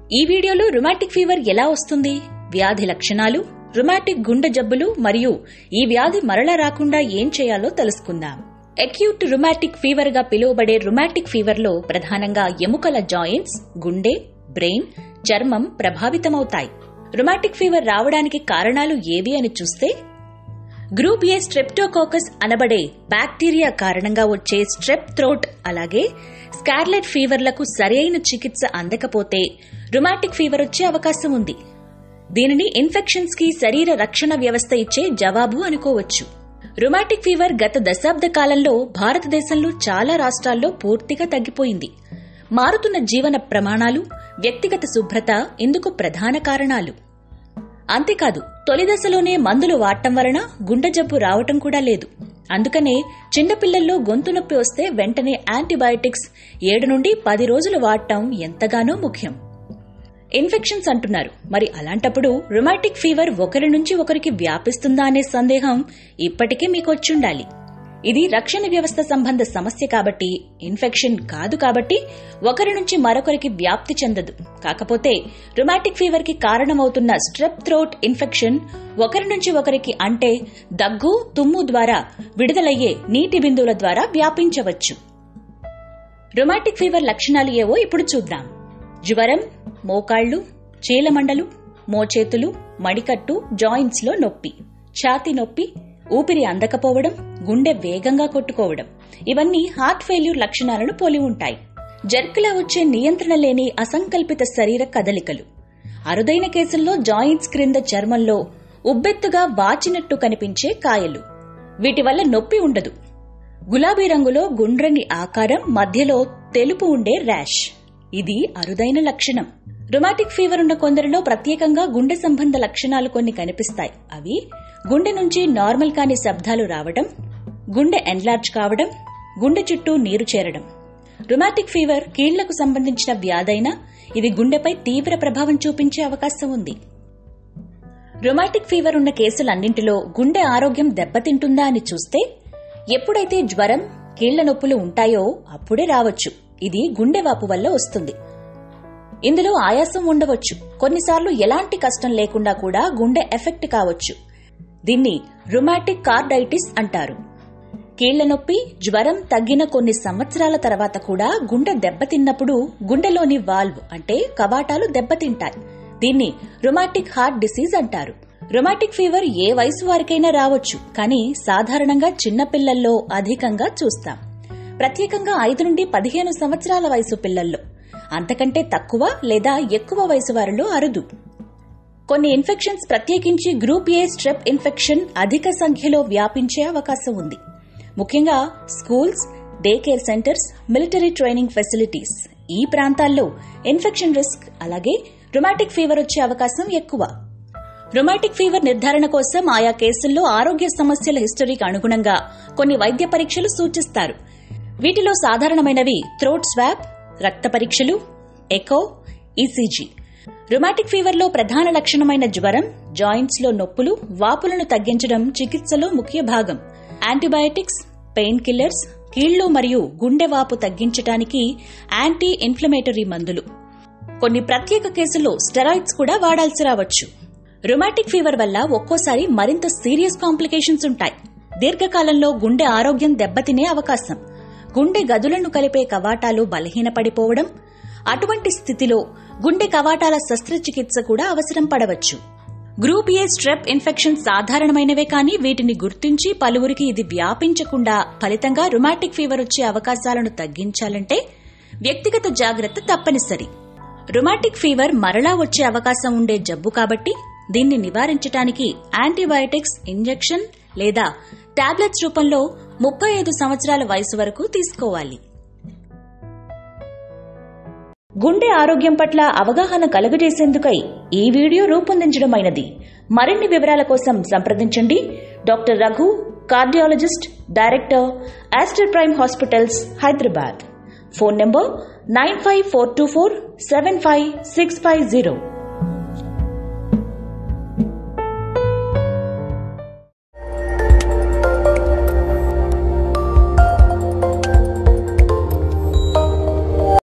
ఈ వీడియోలో rheumatic fever ఎలా వస్తుంది వ్యాధి లక్షణాలు రుమాటిక్ గుండె జబ్బులు మరియు ఈ వ్యాధి మరలా రాకుండా ఏం చేయాలో తెలుసుకుందాం అక్యూట్ రుమాటిక్ ఫీవర్ గా పిలువబడే రుమాటిక్ ఫీవర్ లో ప్రధానంగా ఎముకల జాయింట్స్ గుండె బ్రెయిన్ చర్మం ప్రభావితమవుతాయి రుమాటిక్ ఫీవర్ రావడానికి కారణాలు ఏవి అని చూస్తే గ్రూప్ ఏ స్ట్రెప్టోకోకస్ అనబడే బ్యాక్టీరియా కారణంగా వచ్చే స్ట్రెప్ థ్రోట్ అలాగే స్కార్లెట్ ఫీవర్లకు సరైన చికిత్స అందకపోతే రుమాటిక్ ఫీవర్ వచ్చే అవకాశం ఉంది దీనిని ఇన్ఫెక్షన్స్ కి శరీర రక్షణ వ్యవస్థ ఇచ్చే జవాబు అనుకోవచ్చు రుమాటిక్ ఫీవర్ గత దశాబ్ద కాలంలో భారతదేశంలో చాలా రాష్ట్రాల్లో పూర్తిగా తగ్గిపోయింది మారుతున్న జీవన ప్రమాణాలు వ్యక్తిగత శుభ్రత ఇందుకు ప్రధాన కారణాలు అంతేకాదు తొలి దశలోనే మందులు వాడటం వలన గుండె జబ్బు రావటం కూడా లేదు అందుకనే చిన్నపిల్లల్లో గొంతు నొప్పి వస్తే వెంటనే యాంటీబయాటిక్స్ ఏడు నుండి పది రోజులు వాడటం ఎంతగానో ముఖ్యం ఇన్ఫెక్షన్స్ అంటున్నారు మరి అలాంటప్పుడు రుమాటిక్ ఫీవర్ ఒకరి నుంచి ఒకరికి వ్యాపిస్తుందా అనే సందేహం ఇప్పటికే మీకు వచ్చుండాలి ఇది రక్షణ వ్యవస్థ సంబంధ సమస్య కాబట్టి ఇన్ఫెక్షన్ కాదు కాబట్టి ఒకరి నుంచి మరొకరికి వ్యాప్తి చెందదు కాకపోతే రుమాటిక్ ఫీవర్ కి కారణమవుతున్న స్ట్రెప్ థ్రోట్ ఇన్ఫెక్షన్ ఒకరి నుంచి ఒకరికి అంటే దగ్గు తుమ్ము ద్వారా విడుదలయ్యే నీటి బిందువుల ద్వారా వ్యాపించవచ్చు రుమాటిక్ ఫీవర్ లక్షణాలు ఏవో ఇప్పుడు చూద్దాం జ్వరం మోకాళ్లు చీలమండలు మోచేతులు మడికట్టు జాయింట్స్ లో నొప్పి ఛాతి నొప్పి ఊపిరి అందకపోవడం గుండె వేగంగా కొట్టుకోవడం ఇవన్నీ హార్ట్ ఫెయిల్యూర్ లక్షణాలను పోలి ఉంటాయి జర్కులా వచ్చే నియంత్రణ లేని అసంకల్పిత శరీర కదలికలు అరుదైన కేసుల్లో జాయింట్స్ క్రింద చర్మంలో ఉబ్బెత్తుగా వాచినట్టు కనిపించే కాయలు వీటి వల్ల నొప్పి ఉండదు గులాబీ రంగులో గుండ్రని ఆకారం మధ్యలో తెలుపు ఉండే ర్యాష్ ఇది అరుదైన లక్షణం రుమాటిక్ ఫీవర్ ఉన్న కొందరిలో ప్రత్యేకంగా గుండె సంబంధ లక్షణాలు కొన్ని కనిపిస్తాయి అవి గుండె నుంచి నార్మల్ కాని శబ్దాలు రావడం గుండె ఎన్లార్జ్ కావడం గుండె చుట్టూ నీరు చేరడం రుమాటిక్ ఫీవర్ కీళ్లకు సంబంధించిన వ్యాధైనా ఇది గుండెపై తీవ్ర ప్రభావం చూపించే అవకాశం ఉంది రుమాటిక్ ఫీవర్ ఉన్న కేసులన్నింటిలో గుండె ఆరోగ్యం దెబ్బతింటుందా అని చూస్తే ఎప్పుడైతే జ్వరం కీళ్ల నొప్పులు ఉంటాయో అప్పుడే రావచ్చు ఇది గుండెవాపు వల్ల వస్తుంది ఇందులో ఆయాసం ఉండవచ్చు కొన్నిసార్లు ఎలాంటి కష్టం లేకుండా కూడా గుండె ఎఫెక్ట్ కావచ్చు దీన్ని రుమాటిక్ కార్డైటిస్ అంటారు కీళ్ల నొప్పి జ్వరం తగ్గిన కొన్ని సంవత్సరాల తర్వాత కూడా గుండె దెబ్బతిన్నప్పుడు గుండెలోని వాల్వ్ అంటే కవాటాలు దెబ్బతింటాయి దీన్ని రుమాటిక్ హార్ట్ డిసీజ్ అంటారు రుమాటిక్ ఫీవర్ ఏ వయసు వారికైనా రావచ్చు కానీ సాధారణంగా చిన్నపిల్లల్లో అధికంగా చూస్తాం ప్రత్యేకంగా ఐదు నుండి పదిహేను సంవత్సరాల వయసు పిల్లల్లో అంతకంటే తక్కువ లేదా ఎక్కువ వయసు వారిలో అరుదు కొన్ని ఇన్ఫెక్షన్స్ ప్రత్యేకించి గ్రూప్ ఏ స్ట్రెప్ ఇన్ఫెక్షన్ అధిక సంఖ్యలో వ్యాపించే అవకాశం ఉంది ముఖ్యంగా schools day care centers military training facilities ఈ ప్రాంతాల్లో ఇన్ఫెక్షన్ రిస్క్ అలాగే రుమాటిక్ ఫీవర్ వచ్చే అవకాశం ఎక్కువ రుమాటిక్ ఫీవర్ నిర్ధారణ కోసం ఆయా కేసుల్లో ఆరోగ్య సమస్యల హిస్టరీకి అనుగుణంగా కొన్ని వైద్య పరీక్షలు సూచిస్తారు వీటిలో సాధారణమైనవి థ్రోట్ స్వాబ్ రక్త పరీక్షలు ఎకో ఈసీజీ రుమాటిక్ ఫీవర్లో ప్రధాన లక్షణమైన జ్వరం జాయింట్స్ లో నొప్పులు వాపులను తగ్గించడం చికిత్సలో ముఖ్య భాగం యాంటీబయాటిక్స్ పెయిన్ కిల్లర్స్ కీళ్లు మరియు గుండె వాపు తగ్గించడానికి యాంటీ ఇన్ఫ్లమేటరీ మందులు కొన్ని ప్రత్యేక కేసుల్లో స్టెరాయిడ్స్ కూడా వాడాల్సి రావచ్చు రుమాటిక్ ఫీవర్ వల్ల ఒక్కోసారి మరింత సీరియస్ కాంప్లికేషన్స్ ఉంటాయి దీర్ఘకాలంలో గుండె ఆరోగ్యం దెబ్బతినే అవకాశం గుండె గదులను కలిపే కవాటాలు బలహీనపడిపోవడం అటువంటి స్థితిలో గుండె కవాటాల శస్త్రచికిత్స కూడా అవసరం పడవచ్చు గ్రూప్ ఏ స్ట్రెప్ ఇన్ఫెక్షన్ సాధారణమైనవే కానీ వీటిని గుర్తించి పలువురికి ఇది వ్యాపించకుండా ఫలితంగా రుమాటిక్ ఫీవర్ వచ్చే అవకాశాలను తగ్గించాలంటే వ్యక్తిగత జాగ్రత్త తప్పనిసరి రుమాటిక్ ఫీవర్ మరలా వచ్చే అవకాశం ఉండే జబ్బు కాబట్టి దీన్ని నివారించడానికి యాంటీబయాటిక్స్ ఇంజెక్షన్ లేదా టాబ్లెట్స్ రూపంలో ముప్పై ఐదు సంవత్సరాల వయసు వరకు తీసుకోవాలి గుండె ఆరోగ్యం పట్ల అవగాహన కలుగజేసేందుకై ఈ వీడియో రూపొందించడమైనది మరిన్ని వివరాల కోసం సంప్రదించండి doctor Raghu cardiologist director Aster prime hospitals Hyderabad phone number nine five four two four seven five six five zero